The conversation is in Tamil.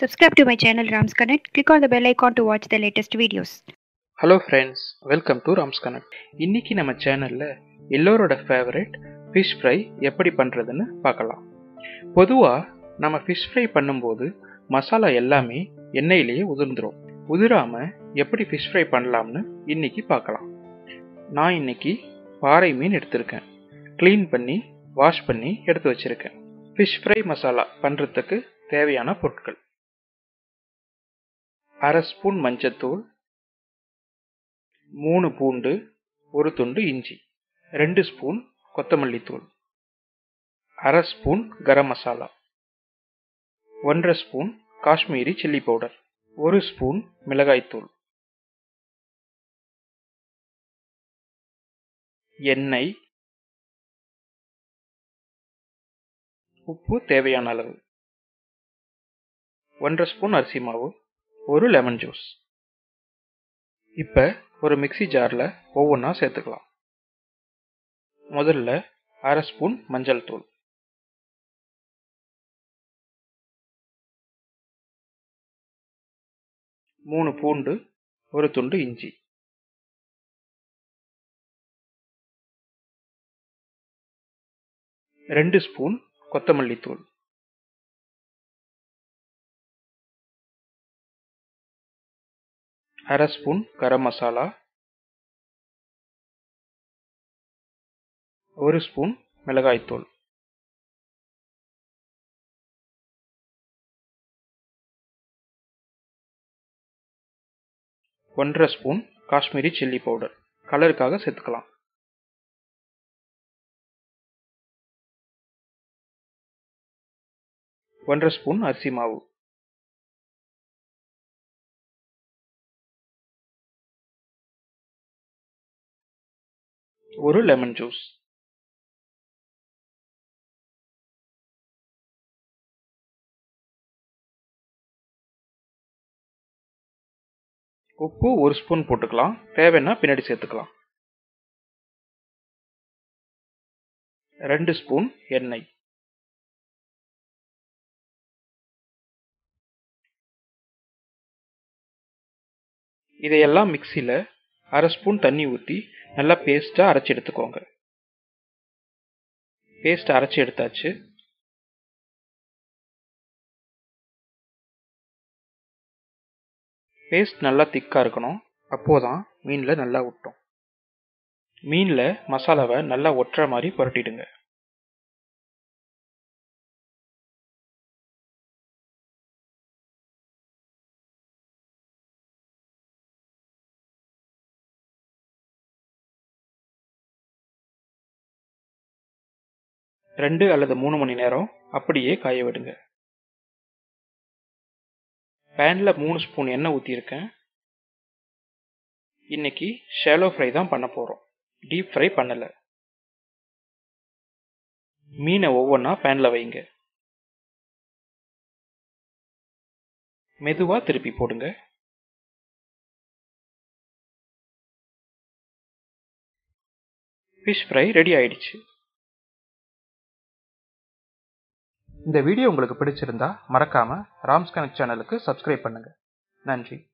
Subscribe to my channel Rams Connect. Click on the bell icon to watch the latest videos. Hello friends welcome to Ram's connect இன்னைக்கு நம்ம சேனலில் எல்லோரோட ஃபேவரட் ஃபிஷ் ஃப்ரை எப்படி பண்ணுறதுன்னு பார்க்கலாம் பொதுவாக நம்ம ஃபிஷ் ஃப்ரை பண்ணும்போது மசாலா எல்லாமே எண்ணெயிலேயே உதிர்ந்துரும் உதிராமல் எப்படி ஃபிஷ் ஃப்ரை பண்ணலாம்னு இன்னைக்கு பார்க்கலாம் நான் இன்னைக்கு பாறை மீன் எடுத்திருக்கேன் க்ளீன் பண்ணி வாஷ் பண்ணி எடுத்து வச்சிருக்கேன் ஃபிஷ் ஃப்ரை மசாலா பண்ணுறதுக்கு தேவையான பொருட்கள் அரை ஸ்பூன் மஞ்சத்தூள் மூணு பூண்டு ஒரு துண்டு இஞ்சி ரெண்டு ஸ்பூன் கொத்தமல்லி தூள் அரை ஸ்பூன் கரம் மசாலா ஒன்றரை ஸ்பூன் காஷ்மீரி சில்லி பவுடர் ஒரு ஸ்பூன் மிளகாய்த்தூள் எண்ணெய் உப்பு தேவையான அளவு ஒன்றரை ஸ்பூன் அரிசி மாவு ஒரு லெமன் ஜூஸ் இப்போ ஒரு மிக்ஸி ஜாரில் ஒவ்வொன்றா சேர்த்துக்கலாம் முதல்ல அரை ஸ்பூன் மஞ்சள் தூள் மூணு பூண்டு ஒரு துண்டு இஞ்சி ரெண்டு ஸ்பூன் கொத்தமல்லி தூள் அரை ஸ்பூன் கரம் மசாலா ஒரு ஸ்பூன் மிளகாய்த்தூள் ஒன்றரை ஸ்பூன் காஷ்மீரி சில்லி பவுடர் கலருக்காக சேர்த்துக்கலாம் ஒன்றரை ஸ்பூன் அரிசி மாவு ஒரு லெமன் ஜூஸ் உப்பு ஒரு ஸ்பூன் போட்டுக்கலாம் தேவைன்னா பின்னாடி சேர்த்துக்கலாம் ரெண்டு ஸ்பூன் எண்ணெய் இதையெல்லாம் மிக்சியில் அரை ஸ்பூன் தண்ணி ஊற்றி நல்லா பேஸ்ட்டாக அரைச்சி எடுத்துக்கோங்க பேஸ்ட் அரைச்சி எடுத்தாச்சு பேஸ்ட் நல்லா திக்காக இருக்கணும் அப்போதான் மீனில் நல்லா ஒட்டும் மீனில் மசாலாவை நல்லா ஒட்டுற மாதிரி புரட்டிடுங்க ரெண்டு அல்லது மூணு மணி நேரம் அப்படியே காய விடுங்க பேனில் மூணு ஸ்பூன் எண்ணெய் ஊற்றிருக்கேன் இன்னைக்கு ஷேலோ ஃப்ரை தான் பண்ண போகிறோம் டீப் ஃப்ரை பண்ணலை மீனை ஒவ்வொன்றா பேனில் வைங்க மெதுவாக திருப்பி போடுங்க ஃபிஷ் ஃப்ரை ரெடி ஆயிடுச்சு இந்த வீடியோ உங்களுக்கு பிடிச்சிருந்தா மறக்காம ராம்ஸ் கனெக்ட் சேனலுக்கு சப்ஸ்கிரைப் பண்ணுங்க நன்றி